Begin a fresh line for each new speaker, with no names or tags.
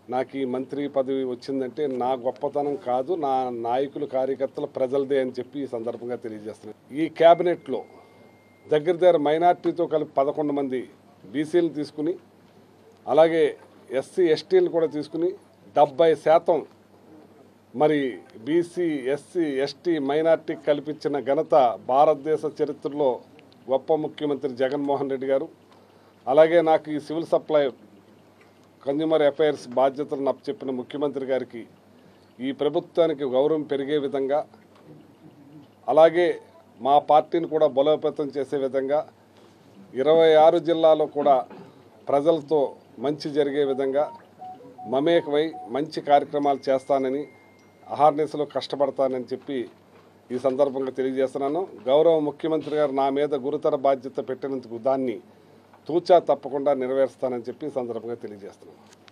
నాకు ఈ మంత్రి పదవి వచ్చిందంటే నా గొప్పతనం కాదు నా నాయకులు కార్యకర్తలు ప్రజలదే అని చెప్పి ఈ సందర్భంగా తెలియజేస్తున్నాను ఈ క్యాబినెట్లో దగ్గర దగ్గర మైనార్టీతో కలిపి పదకొండు మంది బీసీలు తీసుకుని అలాగే ఎస్సీ ఎస్టీలు కూడా తీసుకుని డెబ్బై శాతం మరి బీసీ ఎస్సీ ఎస్టీ మైనార్టీ కల్పించిన ఘనత భారతదేశ చరిత్రలో గొప్ప ముఖ్యమంత్రి జగన్మోహన్ రెడ్డి గారు అలాగే నాకు ఈ సివిల్ సప్లై కన్జ్యూమర్ అఫైర్స్ బాధ్యతలను అప్పచెప్పిన ముఖ్యమంత్రి గారికి ఈ ప్రభుత్వానికి గౌరవం పెరిగే విధంగా అలాగే మా పార్టీని కూడా బలోపేతం చేసే విధంగా ఇరవై ఆరు జిల్లాలో కూడా ప్రజలతో మంచి జరిగే విధంగా మమేకమై మంచి కార్యక్రమాలు చేస్తానని అహార్నిశలో కష్టపడతానని చెప్పి ఈ సందర్భంగా తెలియజేస్తున్నాను గౌరవ ముఖ్యమంత్రి గారు నా మీద గురుతర బాధ్యత పెట్టినందుకు దాన్ని తూచా తప్పకుండా నెరవేరుస్తానని చెప్పి ఈ సందర్భంగా తెలియజేస్తున్నాను